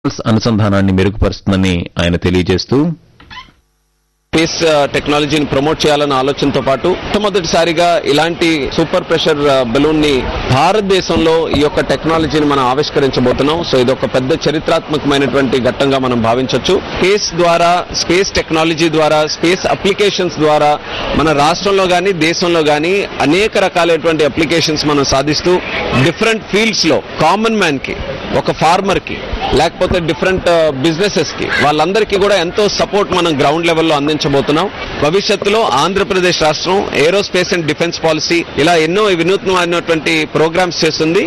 అనుసంధానాన్ని మెరుగుపరుస్తుందని ఆయన తెలియజేస్తూ స్పేస్ టెక్నాలజీని ప్రమోట్ చేయాలన్న ఆలోచనతో పాటు మొట్టమొదటిసారిగా ఇలాంటి సూపర్ ప్రెషర్ బెలూన్ ని భారతదేశంలో ఈ యొక్క టెక్నాలజీని మనం ఆవిష్కరించబోతున్నాం సో ఇది ఒక పెద్ద చరిత్రాత్మకమైనటువంటి ఘట్టంగా మనం భావించవచ్చు స్పేస్ ద్వారా స్పేస్ టెక్నాలజీ ద్వారా స్పేస్ అప్లికేషన్స్ ద్వారా మన రాష్ట్రంలో కానీ దేశంలో కానీ అనేక రకాలైనటువంటి అప్లికేషన్స్ మనం సాధిస్తూ డిఫరెంట్ ఫీల్డ్స్ లో కామన్ మ్యాన్ కి ఒక ఫార్మర్ కి లేకపోతే డిఫరెంట్ బిజినెసెస్ కి వాళ్ళందరికీ కూడా ఎంతో సపోర్ట్ మనం గ్రౌండ్ లెవెల్లో అందించబోతున్నాం భవిష్యత్తులో ఆంధ్రప్రదేశ్ రాష్ట్రం ఏరోస్పేస్ అండ్ డిఫెన్స్ పాలసీ ఇలా ఎన్నో వినూత్నమైనటువంటి ప్రోగ్రామ్స్ చేస్తుంది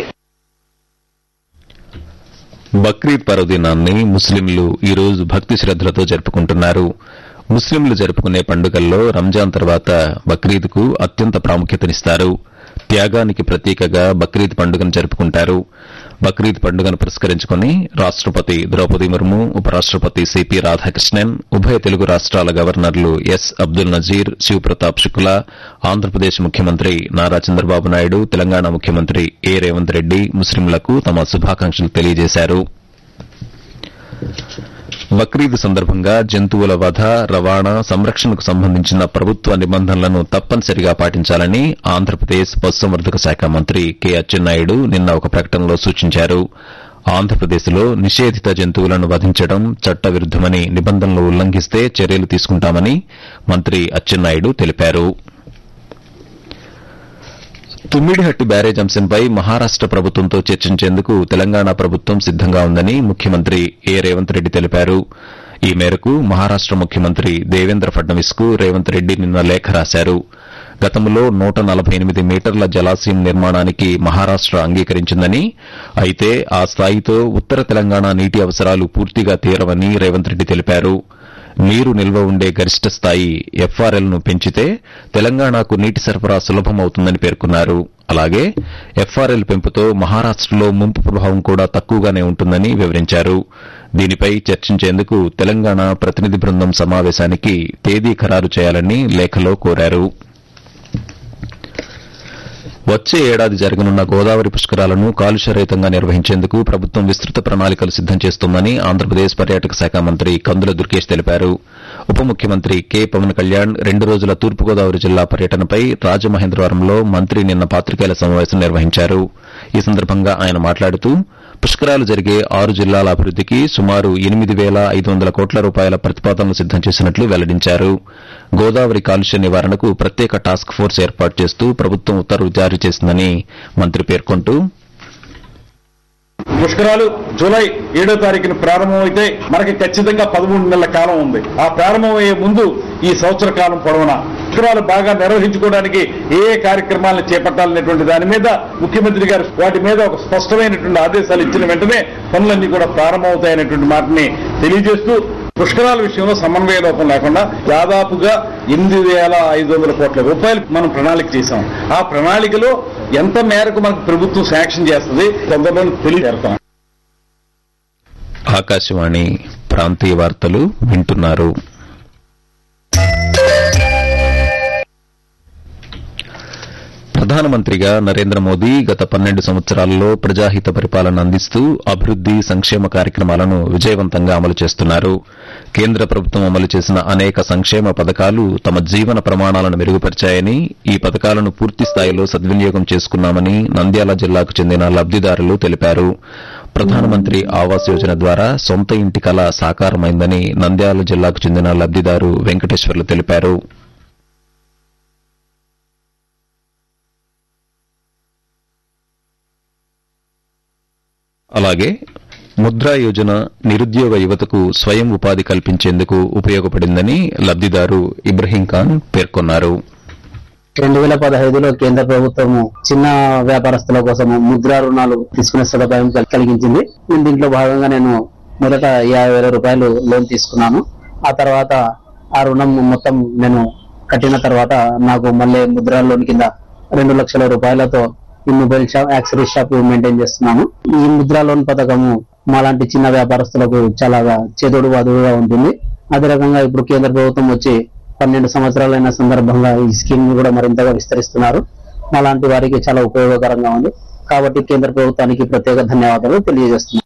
బక్రీద్ పర్వదినాన్ని ముస్లింలు ఈ రోజు భక్తి శ్రద్దలతో జరుపుకుంటున్నారు ముస్లింలు జరుపుకునే పండుగల్లో రంజాన్ తర్వాత బక్రీద్కు అత్యంత ప్రాముఖ్యతనిస్తారు త్యాగానికి ప్రతీకగా బక్రీద్ పండుగను జరుపుకుంటారు బక్రీద్ పండుగను పురస్కరించుకుని రాష్టపతి ద్రౌపది ముర్ము ఉపరాష్టపతి సిపి రాధాకృష్ణన్ ఉభయ తెలుగు రాష్ట్రాల గవర్నర్లు ఎస్ అబ్దుల్ నజీర్ శివప్రతాప్ శుక్లా ఆంధ్రప్రదేశ్ ముఖ్యమంత్రి నారా చంద్రబాబు నాయుడు తెలంగాణ ముఖ్యమంత్రి ఏ రేవంత్ రెడ్డి ముస్లింలకు తమ శుభాకాంక్షలు తెలియజేశారు బక్రీద్ సందర్భంగా జంతువుల వధ రవాణా సంరక్షణకు సంబంధించిన ప్రభుత్వ నిబంధనలను తప్పనిసరిగా పాటించాలని ఆంధ్రప్రదేశ్ పశుసంవర్ధక శాఖ మంత్రి కె అచ్చెన్నాయుడు నిన్న ఒక ప్రకటనలో సూచించారు ఆంధ్రప్రదేశ్లో నిషేధిత జంతువులను వధించడం చట్టవిరుద్దమని నిబంధనలు ఉల్లంఘిస్తే చర్యలు తీసుకుంటామని మంత్రి అచ్చెన్నాయుడు తెలిపారు తుమ్మిడిహట్టి బ్యారేజ్ అంశంపై మహారాష్ట ప్రభుత్వంతో చర్చించేందుకు తెలంగాణ ప్రభుత్వం సిద్దంగా ఉందని ముఖ్యమంత్రి ఏ రేవంత్ రెడ్డి తెలిపారు ఈ మేరకు మహారాష్ట ముఖ్యమంత్రి దేవేంద్ర ఫడ్నవీస్ కు రేవంత్ రెడ్డి నిన్న లేఖ రాశారు గతంలో నూట నలభై ఎనిమిది మీటర్ల జలాశయం నిర్మాణానికి మహారాష్ట అంగీకరించిందని అయితే ఆ స్థాయితో ఉత్తర తెలంగాణ నీటి అవసరాలు పూర్తిగా తీరవని రేవంత్ రెడ్డి తెలిపారు నీరు నిల్వ ఉండే గరిష్ట స్థాయి ఎఫ్ఆర్ఎల్ ను పెంచితే తెలంగాణకు నీటి సరఫరా సులభమవుతుందని పేర్కొన్నారు అలాగే ఎఫ్ఆర్ఎల్ పెంపుతో మహారాష్టలో ముంపు ప్రభావం కూడా తక్కువగానే ఉంటుందని వివరించారు దీనిపై చర్చించేందుకు తెలంగాణ ప్రతినిధి బృందం సమావేశానికి తేదీ ఖరారు చేయాలని లేఖలో కోరారు వచ్చే ఏడాది జరగనున్న గోదావరి పుష్కరాలను కాలుష్యరహితంగా నిర్వహించేందుకు ప్రభుత్వం విస్తృత ప్రణాళికలు సిద్దం చేస్తోందని ఆంధ్రప్రదేశ్ పర్యాటక శాఖ మంత్రి కందుల దుర్గేష్ తెలిపారు ఉప ముఖ్యమంత్రి కె పవన్ కళ్యాణ్ రెండు రోజుల తూర్పుగోదావరి జిల్లా పర్యటనపై రాజమహేంద్రవరంలో మంత్రి నిన్న పాత్రికేయుల సమావేశం నిర్వహించారు ఈ సందర్భంగా ఆయన మాట్లాడుతూ పుష్కరాలు జరిగే ఆరు జిల్లాల అభివృద్దికి సుమారు ఎనిమిది వేల ఐదు వందల కోట్ల రూపాయల ప్రతిపాదనలు సిద్దం చేసినట్లు వెల్లడించారు గోదావరి కాలుష్య నివారణకు ప్రత్యేక టాస్క్ ఫోర్స్ ఏర్పాటు చేస్తూ ప్రభుత్వం ఉత్తర్వులు జారీ చేసిందని మంత్రి పేర్కొంటూ పుష్కరాలు జూలై ఏడో తారీఖున ప్రారంభమైతే మనకి ఖచ్చితంగా పదమూడు నెలల కాలం ఉంది ఆ ప్రారంభమయ్యే ముందు ఈ సంవత్సర కాలం పొడవునా పుష్కరాలు బాగా నిర్వహించుకోవడానికి ఏ ఏ కార్యక్రమాలను చేపట్టాలనేటువంటి దాని మీద ముఖ్యమంత్రి గారు వాటి మీద ఒక స్పష్టమైనటువంటి ఆదేశాలు ఇచ్చిన వెంటనే పనులన్నీ కూడా ప్రారంభమవుతాయనేటువంటి మాటని తెలియజేస్తూ పుష్కరాల విషయంలో సమన్వయ లోపం లేకుండా దాదాపుగా ఎనిమిది వేల ఐదు వందల కోట్ల రూపాయలు మనం ప్రణాళిక చేశాం ఆ ప్రణాళికలో ఎంత మేరకు మనకు ప్రభుత్వం శాంక్షన్ చేస్తుంది తొందరలో తెలియజేస్తాం ఆకాశవాణి ప్రాంతీయ వార్తలు వింటున్నారు ప్రధానమంత్రిగా నరేంద్ర మోదీ గత పన్నెండు సంవత్సరాల్లో ప్రజాహిత పరిపాలన అందిస్తూ అభివృద్ది సంక్షేమ కార్యక్రమాలను విజయవంతంగా అమలు చేస్తున్నారు కేంద్ర ప్రభుత్వం అమలు చేసిన అనేక సంక్షేమ పథకాలు తమ జీవన ప్రమాణాలను మెరుగుపరిచాయని ఈ పథకాలను పూర్తి స్థాయిలో సద్వినియోగం చేసుకున్నామని నంద్యాల జిల్లాకు చెందిన లబ్దిదారులు తెలిపారు ప్రధానమంత్రి ఆవాస్ యోజన ద్వారా సొంత ఇంటి కల సాకారమైందని నంద్యాల జిల్లాకు చెందిన లబ్దిదారు వెంకటేశ్వర్లు తెలిపారు అలాగే ముద్రా యోజన నిరుద్యోగ యువతకు స్వయం ఉపాధి కల్పించేందుకు ఉపయోగపడిందని లబ్దిదారు ఇబ్రహీం ఖాన్ పేర్కొన్నారు రెండు వేల పదహైదులో కేంద్ర ప్రభుత్వము చిన్న వ్యాపారస్తుల కోసం ముద్రా రుణాలు తీసుకునే సదుపాయం కల్- కలిగించింది నేను దీంట్లో భాగంగా నేను మొదట యాభై వేల రూపాయలు లోన్ తీసుకున్నాను ఆ తర్వాత ఆ రుణం మొత్తం నేను కట్టిన తర్వాత నాకు మళ్ళీ ముద్రా లోన్ కింద రెండు లక్షల రూపాయలతో ఈ mobile shop accessories shop maintain చేస్తున్నాను ఈ ముద్రా లోన్ పథకము మాలాంటి చిన్న వ్యాపారస్తులకు చాలా చేదోడు వాదుడుగా ఉంటుంది అదే రకంగా ఇప్పుడు కేంద్ర ప్రభుత్వం వచ్చి పన్నెండు సంవత్సరాలైన సందర్భంగా ఈ స్కీమ్ ని కూడా మరింతగా విస్తరిస్తున్నారు మాలాంటి వారికి చాలా ఉపయోగకరంగా ఉంది కాబట్టి కేంద్ర ప్రభుత్వానికి ప్రత్యేక ధన్యవాదాలు తెలియజేస్తున్నాను